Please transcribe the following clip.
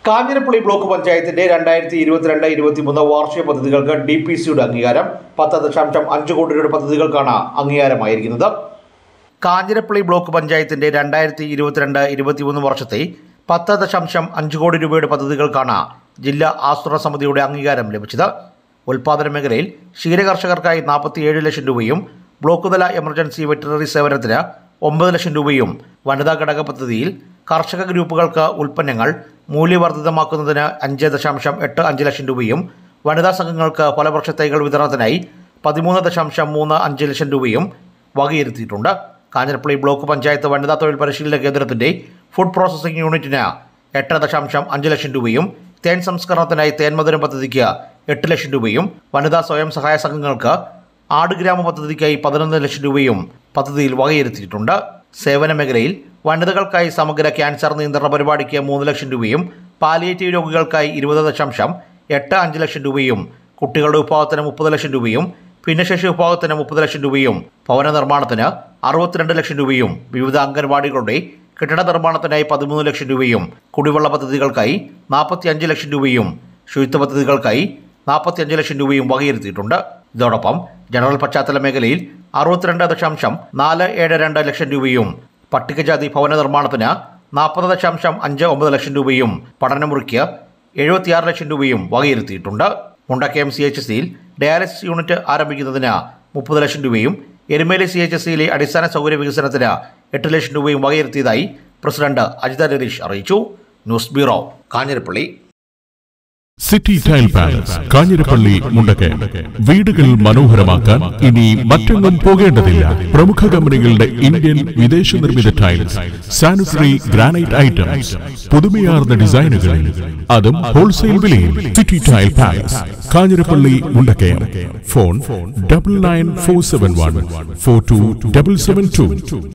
Kanjirappally block പഞ്ചായത്തിന്റെ രണ്ടായിരത്തി ഇരുപത്തിരണ്ട് ഇരുപത്തിമൂന്ന് വാർഷിക പദ്ധതികൾക്ക് ഡി പി സിയുടെ അംഗീകാരം പത്ത് ദശാംശം അഞ്ച് കോടി രൂപയുടെ പദ്ധതികൾക്കാണ് അംഗീകാരമായിരിക്കുന്നത് കാഞ്ഞിരപ്പള്ളി ബ്ലോക്ക് പഞ്ചായത്തിന്റെ രണ്ടായിരത്തി ഇരുപത്തിരണ്ട് ഇരുപത്തിമൂന്ന് വർഷത്തെ പത്ത് ദശാംശം അഞ്ച് കോടി രൂപയുടെ പദ്ധതികൾക്കാണ് ജില്ലാ ആസൂത്രണ സമിതിയുടെ അംഗീകാരം ലഭിച്ചത് ഉൽപാദന മേഖലയിൽ ക്ഷീരകർഷകർക്കായി നാൽപ്പത്തിയേഴ് ലക്ഷം രൂപയും ബ്ലോക്ക് തല എമർജൻസി വെറ്ററിനറി സേവനത്തിന് ഒമ്പത് ലക്ഷം രൂപയും വനിതാ ഘടക പദ്ധതിയിൽ കർഷക ഗ്രൂപ്പുകൾക്ക് ഉൽപ്പന്നങ്ങൾ മൂല്യവർദ്ധിതമാക്കുന്നതിന് അഞ്ച് ദശാംശം എട്ട് അഞ്ച് ലക്ഷം രൂപയും വനിതാ സംഘങ്ങൾക്ക് ഫലവൃക്ഷ തൈകൾ വിതരണത്തിനായി പതിമൂന്ന് ദശാംശം മൂന്ന് അഞ്ച് ലക്ഷം രൂപയും വകയിരുത്തിയിട്ടുണ്ട് കാഞ്ഞിരപ്പള്ളി ബ്ലോക്ക് പഞ്ചായത്ത് വനിതാ തൊഴിൽ പരിശീലന കേന്ദ്രത്തിന്റെ ഫുഡ് പ്രോസസ്സിംഗ് യൂണിറ്റിന് എട്ട് ദശാംശം അഞ്ച് ലക്ഷം രൂപയും തേൻ സംസ്കരണത്തിനായി തേൻമധുരം പദ്ധതിക്ക് എട്ട് ലക്ഷം രൂപയും വനിതാ സ്വയം സഹായ സംഘങ്ങൾക്ക് ആടുഗ്രാമ പദ്ധതിക്കായി പതിനൊന്ന് ലക്ഷം രൂപയും പദ്ധതിയിൽ വകയിരുത്തിയിട്ടുണ്ട് സേവന മേഖലയിൽ വനിതകൾക്കായി സമഗ്ര ക്യാൻസർ നിയന്ത്രണ പരിപാടിക്ക് മൂന്ന് ലക്ഷം രൂപയും പാലിയേറ്റീവ് രോഗികൾക്കായി ഇരുപത് ദശാംശം എട്ട് അഞ്ച് ലക്ഷം രൂപയും കുട്ടികളുടെ വിഭാഗത്തിന് മുപ്പത് ലക്ഷം രൂപയും ഭിന്നശേഷി വിഭാഗത്തിന് മുപ്പത് ലക്ഷം രൂപയും ഭവന നിർമ്മാണത്തിന് അറുപത്തിരണ്ട് ലക്ഷം രൂപയും വിവിധ അംഗൻവാടികളുടെ കെട്ടിട നിർമ്മാണത്തിനായി പതിമൂന്ന് ലക്ഷം രൂപയും കുടിവെള്ള പദ്ധതികൾക്കായി നാൽപ്പത്തി അഞ്ച് ലക്ഷം രൂപയും ശുചിത്വ പദ്ധതികൾക്കായി നാൽപ്പത്തി അഞ്ച് ലക്ഷം രൂപയും വകയിരുത്തിയിട്ടുണ്ട് ഇതോടൊപ്പം ജനറൽ പശ്ചാത്തല മേഖലയിൽ അറുപത്തിരണ്ട് ദശാംശം നാല് ഏഴ് രണ്ട് ലക്ഷം രൂപയും പട്ടികജാതി ഭവന നിർമ്മാണത്തിന് നാൽപ്പത് ദശാംശം അഞ്ച് ഒമ്പത് ലക്ഷം രൂപയും പഠനമുറിക്ക് എഴുപത്തിയാറ് ലക്ഷം രൂപയും വകയിരുത്തിയിട്ടുണ്ട് മുണ്ടക്കയം സി എച്ച് സിയിൽ ഡയാലിസിസ് യൂണിറ്റ് ആരംഭിക്കുന്നതിന് മുപ്പത് ലക്ഷം രൂപയും എരുമേലി സി എച്ച് സിയിലെ അടിസ്ഥാന സൗകര്യ വികസനത്തിന് എട്ട് ലക്ഷം രൂപയും വകയിരുത്തിയതായി പ്രസിഡന്റ് അജിത രതീഷ് അറിയിച്ചു news bureau Kanjirappally city tile palace Kanjirappally Mundakayam വീടുകൾ മനോഹരമാക്കാൻ ഇനി മറ്റെങ്ങും പോകേണ്ടതില്ല പ്രമുഖ കമ്പനികളുടെ ഇന്ത്യൻ വിദേശ നിർമ്മിത ടൈൽസ് സാനിറ്ററി ഗ്രാനൈറ്റ് ഐറ്റംസ് പുതുമയാർന്ന ഡിസൈനുകളിൽ അതും ഹോൾസെയിൽ വിലയിൽ city tile palace Kanjirappally Mundakayam phone double nine four seven one four two double seven to